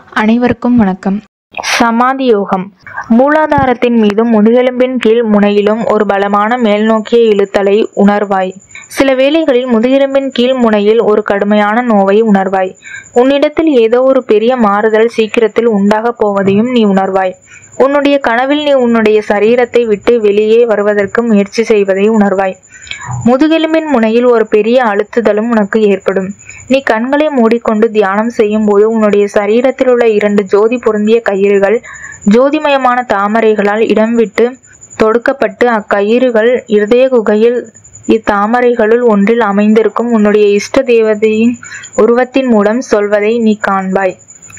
அனைவருக்கும் வணக்கம் சமாதி யோகம் மூலாதாரத்தின் மீதும் முதுகெலும்பின் கீழ் முனையிலும் ஒரு பலமான மேல்நோக்கிய இழுத்தலை உணர்வாய் சில வேளைகளில் முதுகெலும்பின் கீழ் முனையில் ஒரு கடுமையான நோவை உணர்வாய் உன்னிடத்தில் ஏதோ ஒரு பெரிய மாறுதல் சீக்கிரத்தில் உண்டாகப் போவதையும் நீ உணர்வாய் உன்னுடைய கனவில் நீ உன்னுடைய சரீரத்தை விட்டு வெளியே வருவதற்கு முயற்சி செய்வதை உணர்வாய் முதுகெலும்பின் முனையில் ஒரு பெரிய அழுத்துதலும் உனக்கு ஏற்படும் நீ கண்களை மூடிக்கொண்டு தியானம் செய்யும் போது உன்னுடைய சரீரத்தில் உள்ள இரண்டு ஜோதி பொருந்திய கயிறுகள் ஜோதிமயமான தாமரைகளால் இடம் விட்டு தொடுக்கப்பட்டு அக்கயிறுகள் இருதய குகையில் இத்தாமரைகளுள் ஒன்றில் அமைந்திருக்கும் உன்னுடைய இஷ்ட தேவதையின் உருவத்தின் மூலம் சொல்வதை நீ காண்பாய்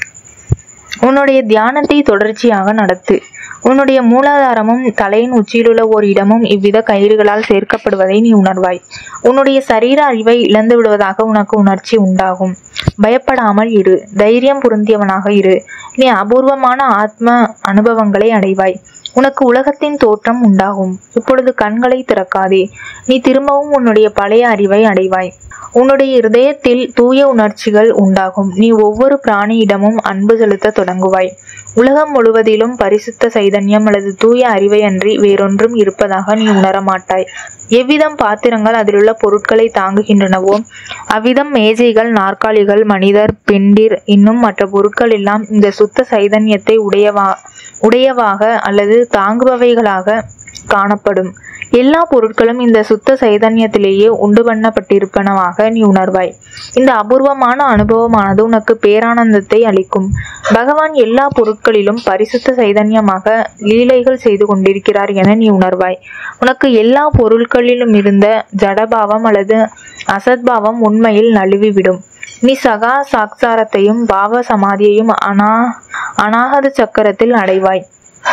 உன்னுடைய தியானத்தை தொடர்ச்சியாக நடத்து உன்னுடைய மூலாதாரமும் தலையின் உச்சியிலுள்ள ஓர் இடமும் இவ்வித கயிறுகளால் சேர்க்கப்படுவதை நீ உணர்வாய் உன்னுடைய சரீர அறிவை இழந்து விடுவதாக உனக்கு உணர்ச்சி உண்டாகும் பயப்படாமல் இரு தைரியம் பொருந்தியவனாக இரு நீ அபூர்வமான ஆத்ம அனுபவங்களை அடைவாய் உனக்கு உலகத்தின் தோற்றம் உண்டாகும் இப்பொழுது கண்களை திறக்காதே நீ திரும்பவும் உன்னுடைய பழைய அறிவை அடைவாய் உன்னுடைய இருதயத்தில் தூய உணர்ச்சிகள் உண்டாகும் நீ ஒவ்வொரு பிராணியிடமும் அன்பு செலுத்த தொடங்குவாய் உலகம் முழுவதிலும் பரிசுத்த சைதன்யம் அல்லது தூய அறிவை அன்றி வேறொன்றும் இருப்பதாக நீ உணரமாட்டாய் எவ்விதம் பாத்திரங்கள் அதிலுள்ள பொருட்களை தாங்குகின்றனவோ அவ்விதம் மேஜைகள் நாற்காலிகள் மனிதர் பெண்டிர் இன்னும் மற்ற பொருட்கள் எல்லாம் இந்த சுத்த சைதன்யத்தை உடையவா உடையவாக அல்லது தாங்குபவைகளாக காணப்படும் எல்லா பொருட்களும் இந்த சுத்த சைதன்யத்திலேயே உண்டு பண்ணப்பட்டிருப்பனவாக நீ உணர்வாய் இந்த அபூர்வமான அனுபவமானது உனக்கு பேரானந்தத்தை அளிக்கும் பகவான் எல்லா பொருட்களிலும் பரிசுத்த சைதன்யமாக லீலைகள் செய்து கொண்டிருக்கிறார் என நீ உணர்வாய் உனக்கு எல்லா பொருட்களிலும் இருந்த ஜடபாவம் அல்லது அசத்பாவம் உண்மையில் நழுவிவிடும் நீ சகா சாக்சாரத்தையும் பாவ சமாதியையும் அனா அநாகத சக்கரத்தில் அடைவாய்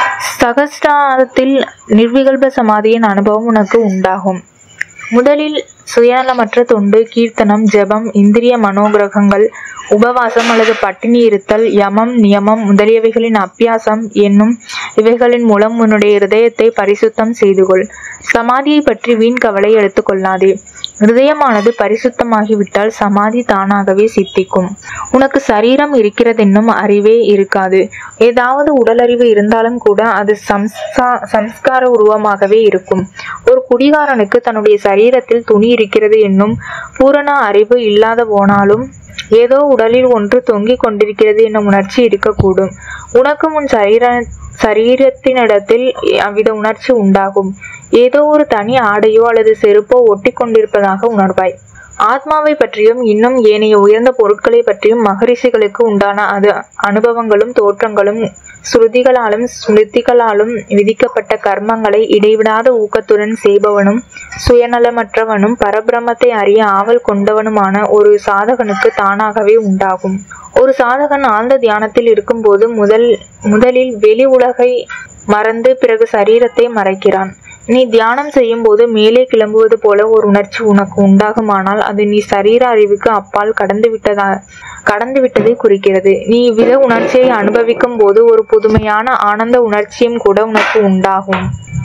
சகஸ்டாரத்தில் நிர்விகல்ப சமாதியின் அனுபவம் உனக்கு உண்டாகும் முதலில் சுயநலமற்ற தொண்டு கீர்த்தனம் ஜெபம் இந்திரிய மனோகிரகங்கள் உபவாசம் அல்லது பட்டினி இருத்தல் யமம் நியமம் முதலியவைகளின் அபியாசம் என்னும் இவைகளின் மூலம் உன்னுடைய இருதயத்தை பரிசுத்தம் செய்து கொள் சமாதியை பற்றி வீண் கவலை எடுத்துக்கொள்ளாதே இருதயமானது பரிசுத்தமாகிவிட்டால் சமாதி தானாகவே சித்திக்கும் உனக்கு சரீரம் இருக்கிறதென்னும் அறிவே இருக்காது ஏதாவது உடலறிவு இருந்தாலும் கூட அது சம்ஸ்கா சம்ஸ்கார உருவமாகவே இருக்கும் ஒரு குடிகாரனுக்கு தன்னுடைய சரீரத்தில் துணி இருக்கிறது என்னும் பூரண அறிவு இல்லாத போனாலும் ஏதோ உடலில் ஒன்று தொங்கிக் கொண்டிருக்கிறது என்னும் உணர்ச்சி இருக்கக்கூடும் உனக்கும் உன் சரீர சரீரத்தினிடத்தில் அவ்வித உணர்ச்சி உண்டாகும் ஏதோ ஒரு தனி ஆடையோ அல்லது செருப்போ ஒட்டி கொண்டிருப்பதாக உணர்வாய் ஆத்மாவை பற்றியும் இன்னும் ஏனைய உயர்ந்த பொருட்களை பற்றியும் மகரிஷிகளுக்கு உண்டான அது அனுபவங்களும் தோற்றங்களும் ஸ்ருதிகளாலும் ஸ்மிருதிகளாலும் விதிக்கப்பட்ட கர்மங்களை இடைவிடாத ஊக்கத்துடன் செய்பவனும் சுயநலமற்றவனும் பரபிரமத்தை அறிய ஆவல் கொண்டவனுமான ஒரு சாதகனுக்கு தானாகவே உண்டாகும் ஒரு சாதகன் ஆழ்ந்த தியானத்தில் இருக்கும்போது முதல் முதலில் வெளி உலகை மறந்து பிறகு சரீரத்தை மறைக்கிறான் நீ தியானம் செய்யும் போது மேலே கிளம்புவது போல ஒரு உணர்ச்சி உனக்கு உண்டாகுமானால் அது நீ சரீர அறிவுக்கு அப்பால் கடந்து விட்டதா கடந்து விட்டதை குறிக்கிறது நீ இவ்வித உணர்ச்சியை அனுபவிக்கும் போது ஒரு புதுமையான ஆனந்த உணர்ச்சியும் கூட உனக்கு உண்டாகும்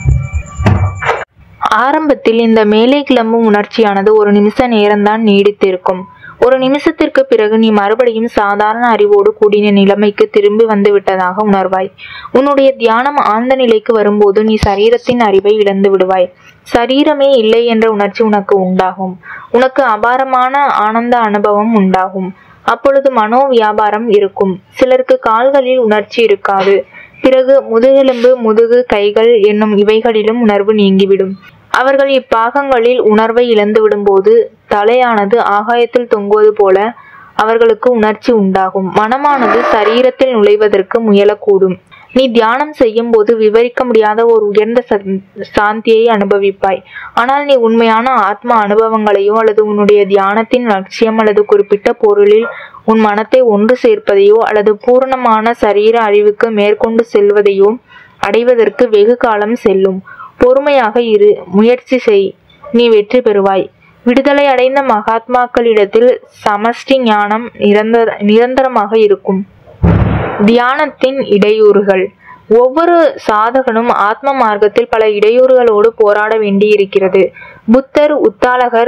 ஆரம்பத்தில் இந்த மேலே கிளம்பும் உணர்ச்சியானது ஒரு நிமிஷ நேரம்தான் நீடித்திருக்கும் ஒரு நிமிஷத்திற்கு பிறகு நீ மறுபடியும் சாதாரண அறிவோடு கூடின நிலைமைக்கு திரும்பி வந்து விட்டதாக உணர்வாய் உன்னுடைய தியானம் ஆழ்ந்த நிலைக்கு வரும்போது நீ சரீரத்தின் அறிவை இழந்து விடுவாய் சரீரமே இல்லை என்ற உணர்ச்சி உனக்கு உண்டாகும் உனக்கு அபாரமான ஆனந்த அனுபவம் உண்டாகும் அப்பொழுது மனோ வியாபாரம் இருக்கும் சிலருக்கு கால்களில் உணர்ச்சி இருக்காது பிறகு முதுகெலும்பு முதுகு கைகள் என்னும் இவைகளிலும் உணர்வு நீங்கிவிடும் அவர்கள் இப்பாகங்களில் உணர்வை இழந்து விடும்போது தலையானது ஆகாயத்தில் தொங்குவது போல அவர்களுக்கு உணர்ச்சி உண்டாகும் மனமானது சரீரத்தில் நுழைவதற்கு முயலக்கூடும் நீ தியானம் செய்யும் போது விவரிக்க முடியாத ஒரு உயர்ந்த சாந்தியை அனுபவிப்பாய் ஆனால் நீ உண்மையான ஆத்ம அனுபவங்களையோ அல்லது உன்னுடைய தியானத்தின் லட்சியம் அல்லது குறிப்பிட்ட பொருளில் உன் மனத்தை ஒன்று சேர்ப்பதையோ அல்லது பூரணமான சரீர அறிவுக்கு மேற்கொண்டு செல்வதையோ அடைவதற்கு வெகு காலம் செல்லும் பொறுமையாக இரு முயற்சி செய் நீ வெற்றி பெறுவாய் விடுதலை அடைந்த மகாத்மாக்களிடத்தில் சமஷ்டி ஞானம் நிரந்தர நிரந்தரமாக இருக்கும் தியானத்தின் இடையூறுகள் ஒவ்வொரு சாதகனும் ஆத்ம மார்க்கத்தில் பல இடையூறுகளோடு போராட வேண்டியிருக்கிறது புத்தர் உத்தாலகர்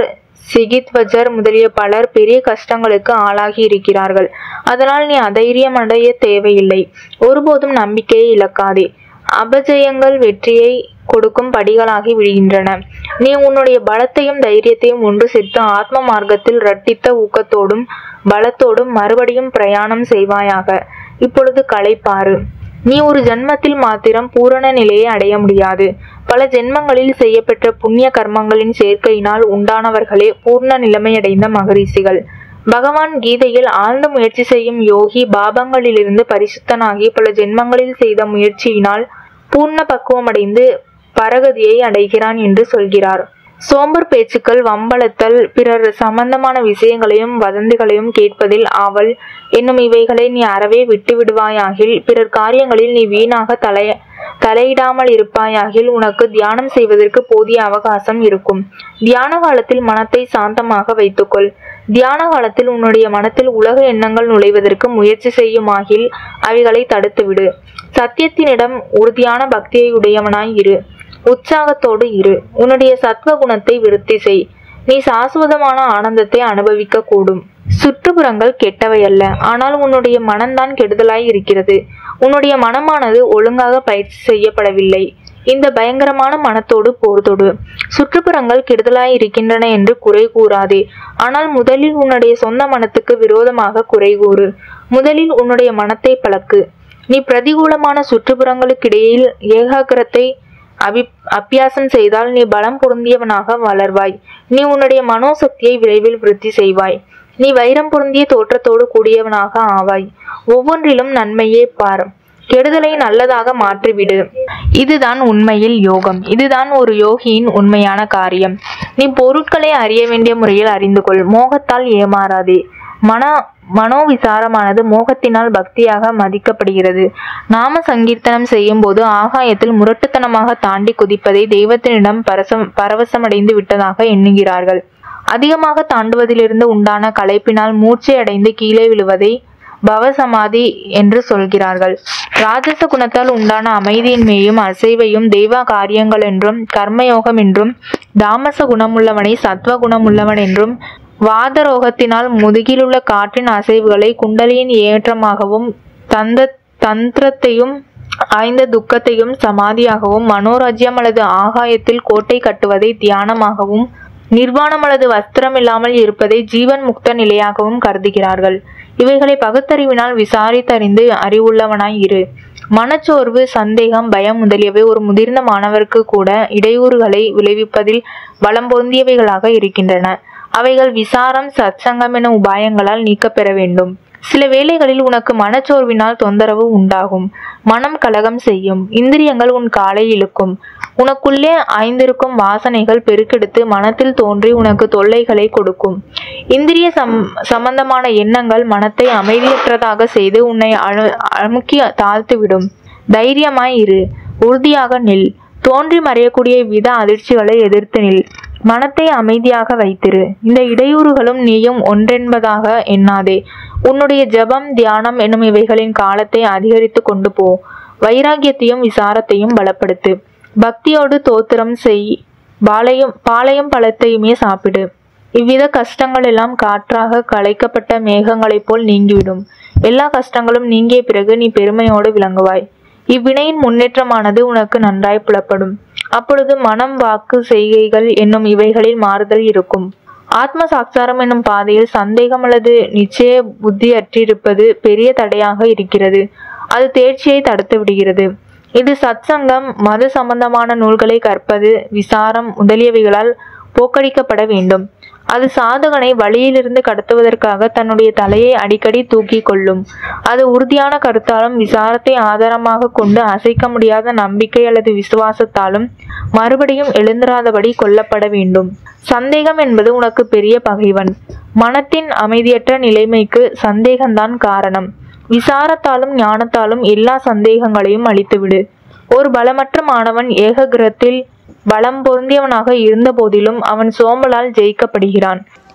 சிகித்வஜர் முதலிய பலர் பெரிய கஷ்டங்களுக்கு ஆளாகி இருக்கிறார்கள் அதனால் நீ அதைரியம் அடைய தேவையில்லை ஒருபோதும் நம்பிக்கையை இழக்காதே அபஜயங்கள் வெற்றியை கொடுக்கும் படிகளாகி விடுகின்றன நீ உன்னுடைய பலத்தையும் தைரியத்தையும் ஒன்று சேர்த்து ஆத்ம மார்க்கத்தில் இரட்டித்த ஊக்கத்தோடும் பலத்தோடும் மறுபடியும் பிரயாணம் செய்வாயாக இப்பொழுது களைப்பாரு நீ ஒரு ஜென்மத்தில் மாத்திரம் பூரண நிலையை அடைய முடியாது பல ஜென்மங்களில் செய்யப்பெற்ற புண்ணிய கர்மங்களின் சேர்க்கையினால் உண்டானவர்களே பூர்ண நிலைமையடைந்த மகரிஷிகள் பகவான் கீதையில் ஆழ்ந்த முயற்சி செய்யும் யோகி பாபங்களிலிருந்து பரிசுத்தனாகி பல ஜென்மங்களில் செய்த முயற்சியினால் பூர்ண பக்குவமடைந்து பரகதியை அடைகிறான் என்று சொல்கிறார் சோம்பர் பேச்சுக்கள் வம்பளத்தல் பிறர் சம்பந்தமான விஷயங்களையும் வதந்திகளையும் கேட்பதில் ஆவல் என்னும் இவைகளை நீ அறவே விட்டு விடுவாயாகில் பிறர் காரியங்களில் நீ வீணாக தலைய தலையிடாமல் இருப்பாயாகில் உனக்கு தியானம் செய்வதற்கு போதிய அவகாசம் இருக்கும் தியான காலத்தில் மனத்தை சாந்தமாக வைத்துக்கொள் தியான காலத்தில் உன்னுடைய மனத்தில் உலக எண்ணங்கள் நுழைவதற்கு முயற்சி செய்யுமாகில் அவைகளை தடுத்துவிடு சத்தியத்தினிடம் உறுதியான பக்தியை உடையவனாய் இரு உற்சாகத்தோடு இரு உன்னுடைய சத்வ குணத்தை விருத்தி செய் நீ சாஸ்வதமான ஆனந்தத்தை அனுபவிக்க கூடும் சுற்றுப்புறங்கள் கெட்டவை அல்ல ஆனால் உன்னுடைய மனம்தான் கெடுதலாய் இருக்கிறது உன்னுடைய மனமானது ஒழுங்காக பயிற்சி செய்யப்படவில்லை இந்த பயங்கரமான மனத்தோடு போர் தொடு சுற்றுப்புறங்கள் கெடுதலாய் இருக்கின்றன என்று குறை கூறாதே ஆனால் முதலில் உன்னுடைய சொந்த மனத்துக்கு விரோதமாக குறை கூறு முதலில் உன்னுடைய மனத்தை பழக்கு நீ பிரதிகூலமான சுற்றுப்புறங்களுக்கிடையில் ஏகாகிரத்தை அபி அபியாசம் செய்தால் நீ பலம் பொருந்தியவனாக வளர்வாய் நீ உன்னுடைய மனோசக்தியை விரைவில் விருத்தி செய்வாய் நீ வைரம் பொருந்திய தோற்றத்தோடு கூடியவனாக ஆவாய் ஒவ்வொன்றிலும் நன்மையே பார் கெடுதலை நல்லதாக மாற்றிவிடு இதுதான் உண்மையில் யோகம் இதுதான் ஒரு யோகியின் உண்மையான காரியம் நீ பொருட்களை அறிய வேண்டிய முறையில் அறிந்து கொள் மோகத்தால் ஏமாறாதே மன மனோவிசாரமானது மோகத்தினால் பக்தியாக மதிக்கப்படுகிறது நாம சங்கீர்த்தனம் செய்யும் போது ஆகாயத்தில் முரட்டுத்தனமாக தாண்டி குதிப்பதை தெய்வத்தினிடம் பரசம் பரவசமடைந்து விட்டதாக எண்ணுகிறார்கள் அதிகமாக தாண்டுவதிலிருந்து உண்டான களைப்பினால் மூர்ச்சை அடைந்து கீழே விழுவதை பவசமாதி என்று சொல்கிறார்கள் ராஜச குணத்தால் உண்டான அமைதியின்மையும் அசைவையும் தெய்வ காரியங்கள் என்றும் கர்மயோகம் என்றும் தாமச குணமுள்ளவனை சத்வ குணமுள்ளவன் என்றும் வாதரோகத்தினால் முதுகிலுள்ள காற்றின் அசைவுகளை குண்டலியின் ஏற்றமாகவும் தந்த தந்திரத்தையும் ஆய்ந்த துக்கத்தையும் சமாதியாகவும் மனோராஜ்யம் அல்லது ஆகாயத்தில் கோட்டை கட்டுவதை தியானமாகவும் நிர்வாணம் அல்லது வஸ்திரம் இல்லாமல் இருப்பதை ஜீவன் முக்த நிலையாகவும் கருதுகிறார்கள் இவைகளை பகுத்தறிவினால் விசாரித்தறிந்து அறிவுள்ளவனாய் இரு மனச்சோர்வு சந்தேகம் பயம் முதலியவை ஒரு முதிர்ந்த மாணவருக்கு கூட இடையூறுகளை விளைவிப்பதில் பலம் பொருந்தியவைகளாக இருக்கின்றன அவைகள் விசாரம் சத்சங்கம் என உபாயங்களால் நீக்கப்பெற வேண்டும் சில வேளைகளில் உனக்கு மனச்சோர்வினால் தொந்தரவு உண்டாகும் மனம் கலகம் செய்யும் இந்திரியங்கள் உன் காலை இழுக்கும் உனக்குள்ளே ஐந்திருக்கும் வாசனைகள் பெருக்கெடுத்து மனத்தில் தோன்றி உனக்கு தொல்லைகளை கொடுக்கும் இந்திரிய சம் சம்பந்தமான எண்ணங்கள் மனத்தை அமைதியற்றதாக செய்து உன்னை அழு அமுக்கி தாழ்த்துவிடும் தைரியமாய் இரு உறுதியாக நில் தோன்றி மறையக்கூடிய வித அதிர்ச்சிகளை எதிர்த்து நில் மனத்தை அமைதியாக வைத்திரு இந்த இடையூறுகளும் நீயும் ஒன்றென்பதாக எண்ணாதே உன்னுடைய ஜெபம் தியானம் என்னும் இவைகளின் காலத்தை அதிகரித்து கொண்டு போ வைராகியத்தையும் விசாரத்தையும் பலப்படுத்து பக்தியோடு தோத்திரம் செய் பாளையம் பாளையம் பழத்தையுமே சாப்பிடு இவ்வித கஷ்டங்கள் எல்லாம் காற்றாக கலைக்கப்பட்ட மேகங்களைப் போல் நீங்கிவிடும் எல்லா கஷ்டங்களும் நீங்கிய பிறகு நீ பெருமையோடு விளங்குவாய் இவ்வினையின் முன்னேற்றமானது உனக்கு நன்றாய் புலப்படும் அப்பொழுது மனம் வாக்கு செய்கைகள் என்னும் இவைகளில் மாறுதல் இருக்கும் ஆத்ம சாட்சாரம் என்னும் பாதையில் சந்தேகம் அல்லது நிச்சய புத்தி அற்றிருப்பது பெரிய தடையாக இருக்கிறது அது தேர்ச்சியை தடுத்து விடுகிறது இது சத்சங்கம் மது சம்பந்தமான நூல்களை கற்பது விசாரம் முதலியவைகளால் போக்கடிக்கப்பட வேண்டும் அது சாதகனை வழியிலிருந்து கடத்துவதற்காக தன்னுடைய தலையை அடிக்கடி தூக்கி கொள்ளும் அது உறுதியான கருத்தாலும் விசாரத்தை ஆதாரமாக கொண்டு அசைக்க முடியாத நம்பிக்கை அல்லது விசுவாசத்தாலும் மறுபடியும் எழுந்திராதபடி கொல்லப்பட வேண்டும் சந்தேகம் என்பது உனக்கு பெரிய பகைவன் மனத்தின் அமைதியற்ற நிலைமைக்கு சந்தேகம்தான் காரணம் விசாரத்தாலும் ஞானத்தாலும் எல்லா சந்தேகங்களையும் அழித்துவிடு ஒரு பலமற்ற மாணவன் ஏககிரத்தில் பலம் பொருந்தியவனாக இருந்த போதிலும் அவன் சோம்பலால் ஜெயிக்கப்படுகிறான்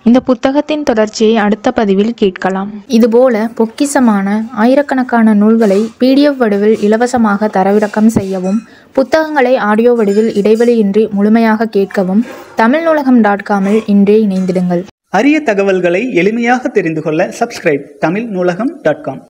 இந்த புத்தகத்தின் தொடர்ச்சியை அடுத்த பதிவில் கேட்கலாம் இதுபோல பொக்கிசமான ஆயிரக்கணக்கான நூல்களை பிடிஎஃப் வடிவில் இலவசமாக தரவிறக்கம் செய்யவும் புத்தகங்களை ஆடியோ வடிவில் இடைவெளியின்றி முழுமையாக கேட்கவும் தமிழ் நூலகம் டாட் காமில் இன்றே இணைந்திடுங்கள் அரிய தகவல்களை எளிமையாக தெரிந்து கொள்ள சப்ஸ்கிரைப் தமிழ் நூலகம் டாட் காம்